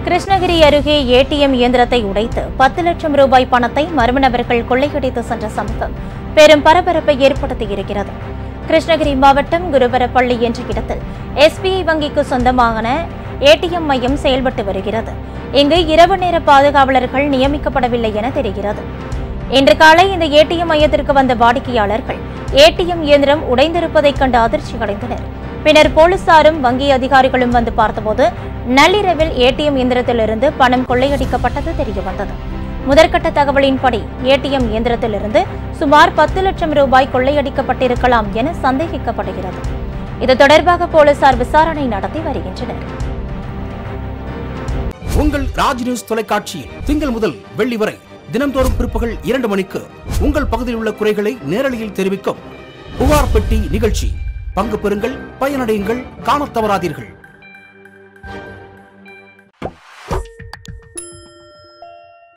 கிருஷ்ணகிரி அருகே ஏடிஎம் இயந்திரத்தை உடைத்து பத்து லட்சம் ரூபாய் பணத்தை மர்ம நபர்கள் கொள்ளையடித்து சென்ற சம்பவம் பெரும் பரபரப்பை ஏற்படுத்தியிருக்கிறது கிருஷ்ணகிரி மாவட்டம் குருபரப்பள்ளி என்ற இடத்தில் எஸ்பிஐ வங்கிக்கு சொந்தமான ஏடிஎம் மையம் செயல்பட்டு வருகிறது இங்கு இரவு நேர பாதுகாவலர்கள் நியமிக்கப்படவில்லை என தெரிகிறது இன்று காலை இந்த ஏடிஎம் மையத்திற்கு வந்த வாடிக்கையாளர்கள் ஏடிஎம் இயந்திரம் உடைந்திருப்பதைக் கண்டு அதிர்ச்சி அடைந்தனர் பின்னர் போலீசாரும் வங்கி அதிகாரிகளும் வந்து பார்த்தபோது நள்ளிரவில் ஏடிஎம் இயந்திரத்திலிருந்து பணம் கொள்ளையடிக்கப்பட்டது தெரியவந்தது முதற்கட்ட தகவலின்படி ஏடிஎம் இயந்திரத்திலிருந்து சுமார் பத்து லட்சம் ரூபாய் கொள்ளையடிக்கப்பட்டிருக்கலாம் என சந்தேகிக்கப்படுகிறது இது தொடர்பாக போலீசார் விசாரணை நடத்தி வருகின்றனர் உங்கள் ராஜ் நியூஸ் தொலைக்காட்சியில் திங்கள் முதல் வெள்ளி வரை தினம்தோறும் பிற்பகல் இரண்டு மணிக்கு உங்கள் பகுதியில் உள்ள குறைகளை நேரலையில் தெரிவிக்கும் புகார் பெட்டி நிகழ்ச்சி பங்கு பெறுங்கள் பயனடையுங்கள் காணத் தவறாதீர்கள்